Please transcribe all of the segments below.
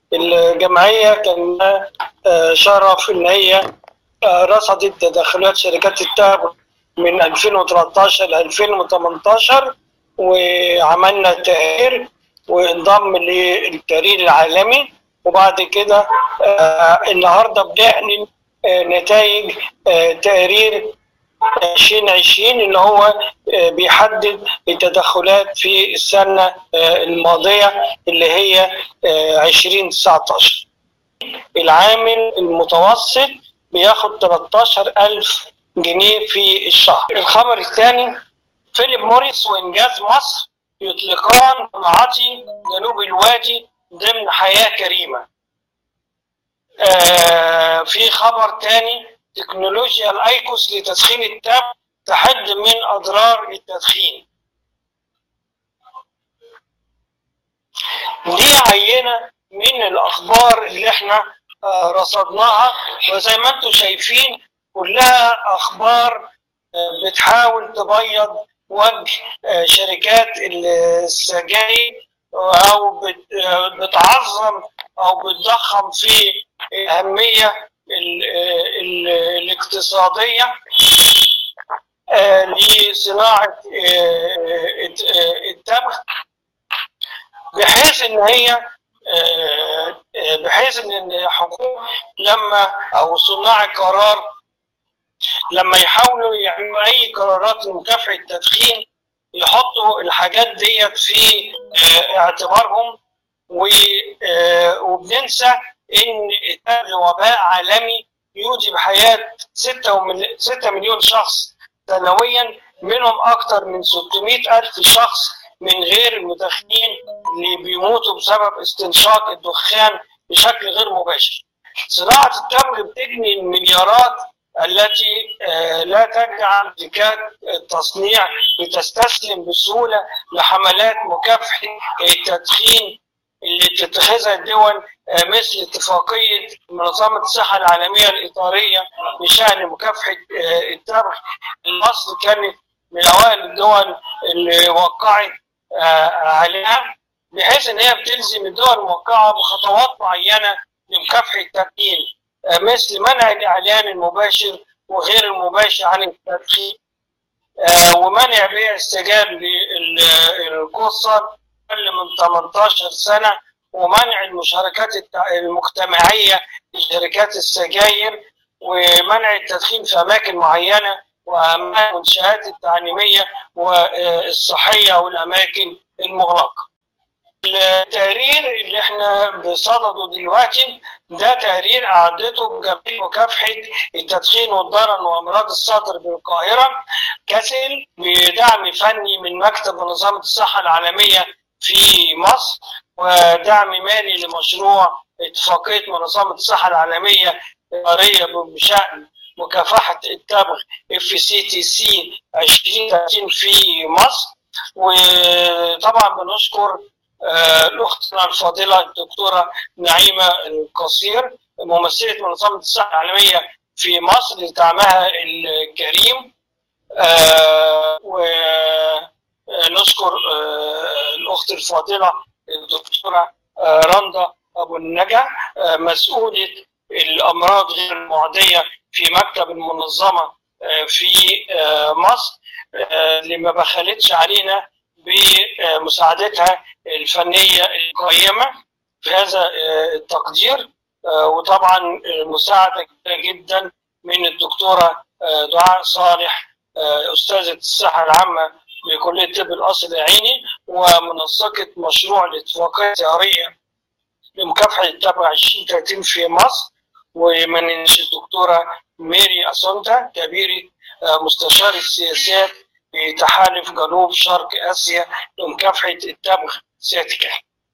الجمعيه كان شرف ان هي رصدت تدخلات شركات التهب من 2013 ل 2018 وعملنا تقرير وانضم للتقرير العالمي وبعد كده النهارده بنعلن نتائج تقرير 2020 اللي هو بيحدد التدخلات في السنة الماضية اللي هي 2019 العامل المتوسط بياخد 13000 جنيه في الشهر الخبر الثاني فيليب موريس وإنجاز مصر يطلقان معاطي جنوب الوادي ضمن حياة كريمة آه في خبر تاني تكنولوجيا الايكوس لتسخين التاب تحد من اضرار التدخين دي عينه من الاخبار اللي احنا آه رصدناها وزي ما انتم شايفين كلها اخبار آه بتحاول تبيض وجه شركات السجاير او بتعظم او بتضخم في الاهميه ال ال الاقتصاديه لصناعه التبغ بحيث ان هي بحيث ان الحكومه لما او صناع القرار لما يحاولوا يعملوا اي قرارات لمكافحه التدخين يحطوا الحاجات ديت في اعتبارهم وبننسى ان التبغ وباء عالمي يوجب حياه 6 مليون شخص سنويا منهم اكثر من 600 الف شخص من غير المدخنين اللي بيموتوا بسبب استنشاق الدخان بشكل غير مباشر. صناعه التبغ بتجني المليارات التي لا تجعل شركات التصنيع لتستسلم بسهولة لحملات مكافحة التدخين اللي بتتخذها الدول مثل اتفاقية منظمة الصحة العالمية الإطارية بشأن مكافحة التبغ مصر كانت من أوائل الدول اللي وقعت عليها بحيث إن هي بتلزم الدول الموقعة بخطوات معينة لمكافحة التدخين مثل منع الاعلان المباشر وغير المباشر عن التدخين ومنع بيع السجاير للقصر اقل من 18 سنه ومنع المشاركات المجتمعيه لشركات السجاير ومنع التدخين في اماكن معينه واهم المنشات التعليميه والصحيه والاماكن المغلقه. التقرير اللي احنا بصدده دلوقتي ده تقرير اعدته جمعيه مكافحه التدخين والضرر وامراض الصدر بالقاهره كسل بدعم فني من مكتب منظمه الصحه العالميه في مصر ودعم مالي لمشروع اتفاقيه منظمه الصحه العالميه الإدارية بشأن مكافحة التبغ اف سي تي سي 2030 في مصر وطبعا بنشكر الاختنا الفاضله الدكتوره نعيمه القصير ممثله منظمه الصحه العالميه في مصر لدعمها الكريم ونشكر الاخت الفاضله الدكتوره رندا ابو النجا مسؤوله الامراض غير المعديه في مكتب المنظمه في مصر اللي ما بخلتش علينا بمساعدتها الفنيه القيمه في هذا التقدير وطبعا مساعده كبيره جدا من الدكتوره دعاء صالح استاذه الصحه العامه بكليه طب القصر العيني ومنسقه مشروع الاتفاقيه التجاريه لمكافحه التبع 2030 في مصر ومنش الدكتوره ميري اسونتا كبيره مستشار السياسات في تحالف جنوب شرق اسيا لمكافحه التبغ سياتيكا.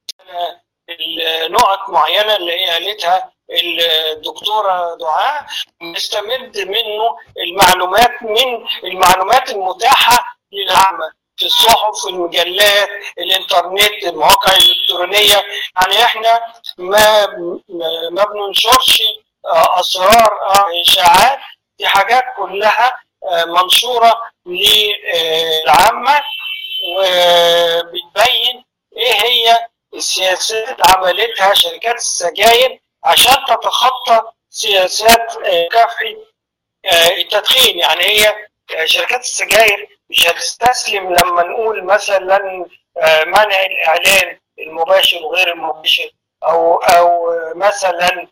النقط معينه اللي هي قالتها الدكتوره دعاء نستمد منه المعلومات من المعلومات المتاحه للعامه في الصحف المجلات الانترنت المواقع الالكترونيه يعني احنا ما ما بننشرش اسرار اشاعات دي حاجات كلها منشوره للعامه وبتبين ايه هي السياسات عملتها شركات السجاير عشان تتخطى سياسات مكافحه التدخين يعني هي شركات السجاير مش هتستسلم لما نقول مثلا منع الاعلان المباشر وغير المباشر او او مثلا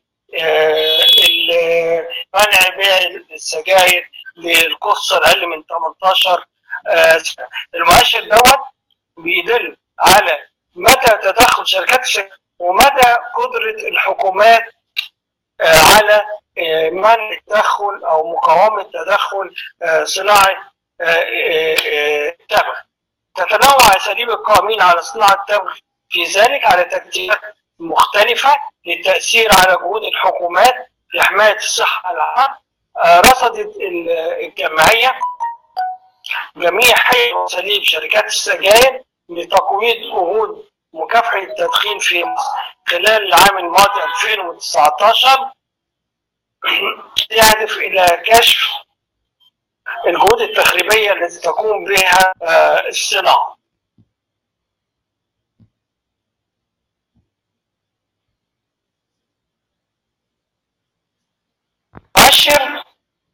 منع بيع السجاير للقصه اقل من 18 سنه المؤشر دوت بيدل على مدى تدخل شركات السجاير ومدى قدره الحكومات على منع التدخل او مقاومه تدخل صناعه التبغ تتنوع اساليب القائمين على صناعه التبغ في ذلك على تكتيكات مختلفه للتاثير على جهود الحكومات لحمايه الصحه العامه رصدت الجمعيه جميع حل واساليب شركات السجاير لتقويض جهود مكافحه التدخين في مصر خلال العام الماضي 2019 يهدف الى كشف الجهود التخريبيه التي تقوم بها الصناعه. مؤشر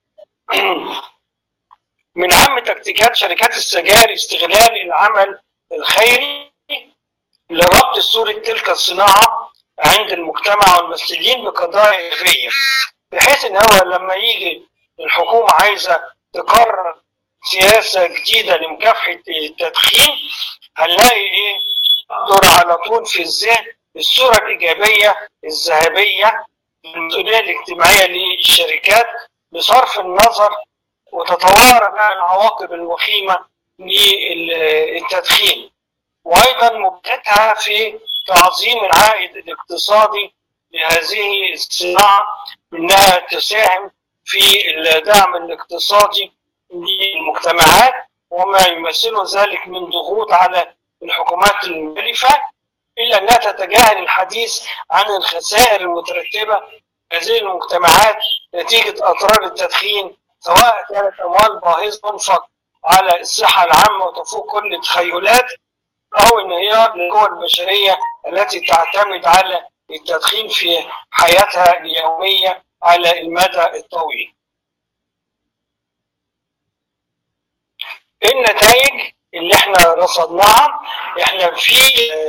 من اهم تكتيكات شركات السجائر استغلال العمل الخيري لربط صورة تلك الصناعة عند المجتمع والمسؤولين بقضايا خيرية بحيث ان هو لما يجي الحكومة عايزة تقرر سياسة جديدة لمكافحة التدخين هنلاقي ايه دور على طول في الذهن الصورة الإيجابية الذهبية المسؤولية الاجتماعية للشركات بصرف النظر وتتوارى بقى العواقب الوخيمة للتدخين وأيضا مبدأها في تعظيم العائد الاقتصادي لهذه الصناعة إنها تساهم في الدعم الاقتصادي للمجتمعات وما يمثله ذلك من ضغوط على الحكومات المختلفة إلا أنها تتجاهل الحديث عن الخسائر المترتبة هذه المجتمعات نتيجة أضرار التدخين سواء كانت أموال باهظة تنفق على الصحة العامة وتفوق كل التخيلات أو إن هي القوى البشرية التي تعتمد على التدخين في حياتها اليومية على المدى الطويل. النتائج اللي احنا رصدناها احنا في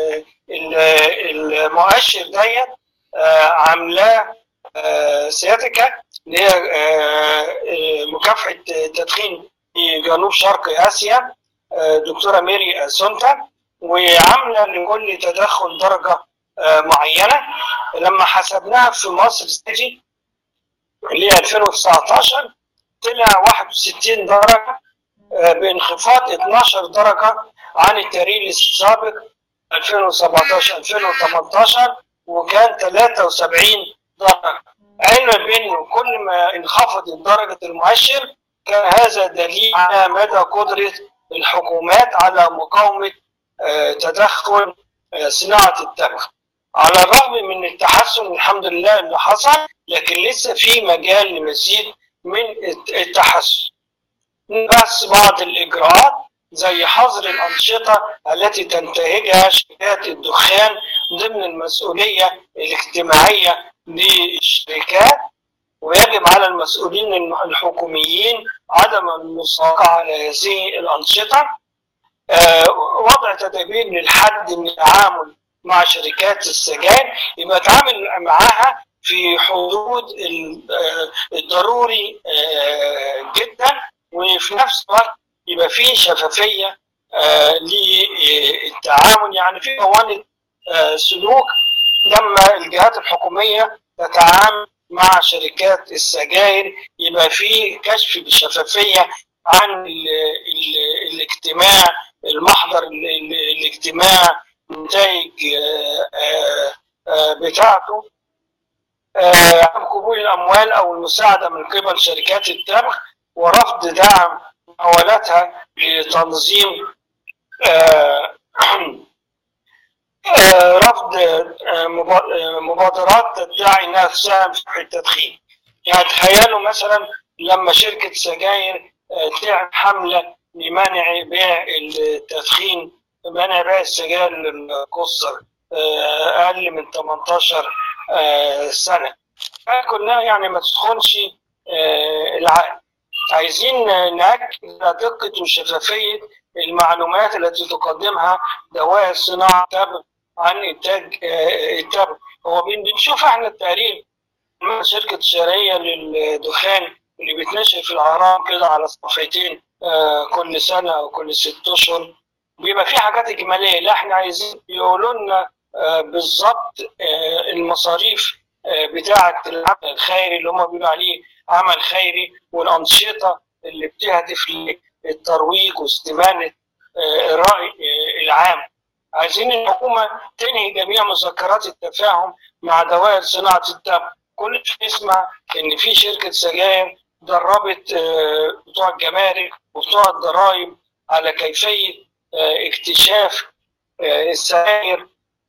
المؤشر ديت عاملاه سياتيكا اللي هي مكافحه التدخين في جنوب شرق اسيا دكتوره ميري سونتا وعامله لكل تدخل درجه معينه لما حسبناها في مصر ستيجي اللي هي 2019 طلع 61 درجه بانخفاض 12 درجه عن التاريخ السابق 2017 2018 وكان 73 درجه علما بانه كل ما انخفضت درجه المؤشر كان هذا دليل على مدى قدره الحكومات على مقاومه تدخل صناعه التبغ على الرغم من التحسن الحمد لله اللي حصل لكن لسه في مجال لمزيد من التحسن بس بعض الاجراءات زي حظر الانشطه التي تنتهجها شركات الدخان ضمن المسؤوليه الاجتماعيه للشركات ويجب على المسؤولين الحكوميين عدم المساقة على هذه الأنشطة وضع تدابير للحد من التعامل مع شركات السجاير يبقى اتعامل معها في حدود الضروري جدا وفي نفس الوقت يبقى في شفافيه للتعامل يعني في قوانين سلوك لما الجهات الحكوميه تتعامل مع شركات السجاير يبقى في كشف بشفافيه عن ال ال الاجتماع المحضر الاجتماع نتائج بتاعته عن قبول الاموال او المساعده من قبل شركات التبغ ورفض دعم محاولاتها لتنظيم رفض مبادرات تدعي انها تساهم في التدخين يعني تخيلوا مثلا لما شركه سجاير تعمل حمله لمنع بيع التدخين منع بيع السجاير للقصر اقل من 18 سنه كلها يعني ما تدخلش العقل عايزين نأكد على دقة وشفافية المعلومات التي تقدمها دوائر الصناعة تبع عن إنتاج التبغ هو بنشوف احنا التقرير من شركة شرعية للدخان اللي بتنشر في الأهرام كده على صفحتين كل سنة أو كل ست أشهر بيبقى في حاجات إجمالية لا احنا عايزين يقولوا لنا بالظبط المصاريف بتاعة العمل الخيري اللي هم بيقولوا عليه عمل خيري والأنشطة اللي بتهدف للترويج واستمانة الرأي العام عايزين الحكومة تنهي جميع مذكرات التفاهم مع دوائر صناعة التبغ كل نسمع إن في شركة سجاير دربت بتوع الجمارك وبتوع الضرائب على كيفية اكتشاف السجاير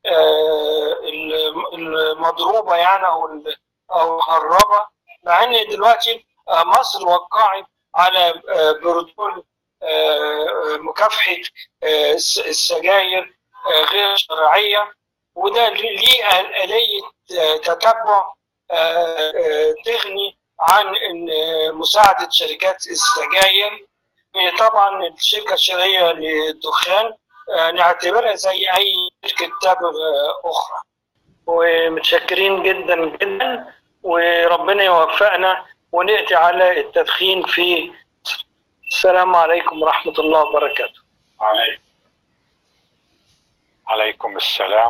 المضروبة يعني أو أو مهربة مع إن دلوقتي مصر وقعت على بروتوكول مكافحة السجاير غير شرعية وده ليه آلية تتبع تغني عن مساعدة شركات السجاير طبعا الشركة الشرعية للدخان نعتبرها زي أي شركة تبغ أخرى ومتشكرين جدا جدا وربنا يوفقنا ونأتي على التدخين في السلام عليكم ورحمة الله وبركاته عليكم عليكم السلام